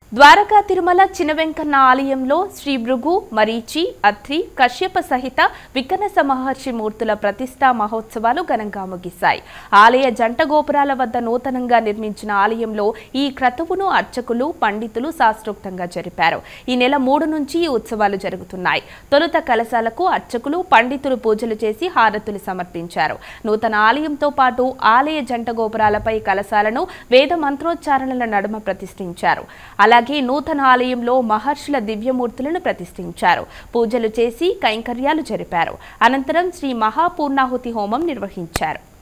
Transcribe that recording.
ద్వారకా తిరుమల చినవెంకన్న ఆలయంలో శ్రీ భృగు మరీచి అత్రి కశ్యప సహిత వికనస మహర్షి మూర్తుల ప్రతిష్టా మహోత్సవాలు ఘనంగా ముగిశాయి ఆలయ జంట గోపురాల వద్ద నూతనంగా నిర్మించిన ఆలయంలో ఈ క్రతువును అర్చకులు పండితులు శాస్త్రోక్తంగా జరిపారు ఈ నెల మూడు నుంచి ఈ ఉత్సవాలు జరుగుతున్నాయి తొలుత కలశాలకు అర్చకులు పండితులు పూజలు చేసి హారతులు సమర్పించారు నూతన ఆలయంతో పాటు ఆలయ జంట గోపురాలపై కలశాలను వేద మంత్రోచ్చారణల నడుమ ప్రతిష్ఠించారు అలాగే నూతన ఆలయంలో మహర్షుల దివ్యమూర్తులను ప్రతిష్ఠించారు పూజలు చేసి కైంకర్యాలు జరిపారు అనంతరం శ్రీ మహాపూర్ణాహుతి హోమం నిర్వహించారు